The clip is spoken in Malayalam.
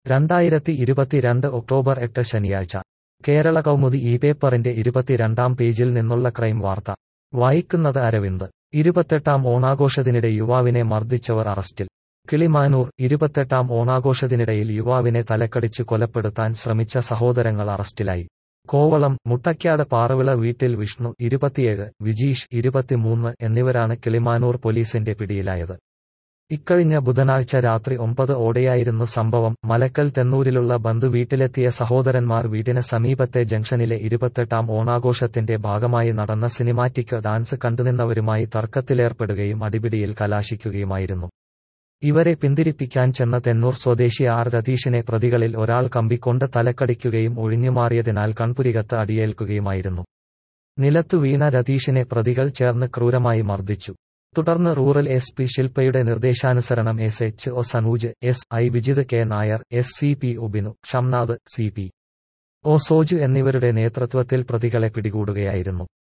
രണ്ടായിരത്തി ഇരുപത്തിരണ്ട് ഒക്ടോബർ എട്ട് ശനിയാഴ്ച കേരള കൗമുദി ഈ പേപ്പറിന്റെ ഇരുപത്തിരണ്ടാം പേജിൽ നിന്നുള്ള ക്രൈം വാർത്ത വായിക്കുന്നത് അരവിന്ദ് ഇരുപത്തെട്ടാം ഓണാഘോഷത്തിനിടെ യുവാവിനെ മർദ്ദിച്ചവർ അറസ്റ്റിൽ കിളിമാനൂർ ഇരുപത്തെട്ടാം ഓണാഘോഷത്തിനിടയിൽ യുവാവിനെ തലക്കടിച്ചു കൊലപ്പെടുത്താൻ ശ്രമിച്ച സഹോദരങ്ങൾ അറസ്റ്റിലായി കോവളം മുട്ടയ്ക്കാട് പാറവിള വീട്ടിൽ വിഷ്ണു ഇരുപത്തിയേഴ് വിജീഷ് ഇരുപത്തിമൂന്ന് എന്നിവരാണ് കിളിമാനൂർ പോലീസിന്റെ പിടിയിലായത് ഇക്കഴിഞ്ഞ ബുധനാഴ്ച രാത്രി ഒമ്പത് ഓടെയായിരുന്നു സംഭവം മലക്കൽ തെന്നൂരിലുള്ള ബന്ധു വീട്ടിലെത്തിയ സഹോദരന്മാർ വീടിന് സമീപത്തെ ജംഗ്ഷനിലെ ഇരുപത്തെട്ടാം ഓണാഘോഷത്തിന്റെ ഭാഗമായി നടന്ന സിനിമാറ്റിക് ഡാൻസ് കണ്ടുനിന്നവരുമായി തർക്കത്തിലേർപ്പെടുകയും അടിപിടിയിൽ കലാശിക്കുകയുമായിരുന്നു ഇവരെ പിന്തിരിപ്പിക്കാൻ ചെന്ന തെന്നൂർ സ്വദേശി ആർ രതീഷിനെ പ്രതികളിൽ ഒരാൾ കമ്പിക്കൊണ്ട് തലക്കടിക്കുകയും ഒഴിഞ്ഞുമാറിയതിനാൽ കൺപുരികത്ത് അടിയേൽക്കുകയുമായിരുന്നു നിലത്തു വീണ രതീഷിനെ പ്രതികൾ ചേർന്ന് ക്രൂരമായി മർദ്ദിച്ചു തുടർന്ന് റൂറൽ എസ് പി ശില്പയുടെ നിർദ്ദേശാനുസരണം S H O Sanuj S I Vijith K Nair S C P Ubinu Shamnath C P O Soju എന്നിവരുടെ നേതൃത്വത്തിൽ പ്രതികളെ പിടികൂടുകയായിരുന്നു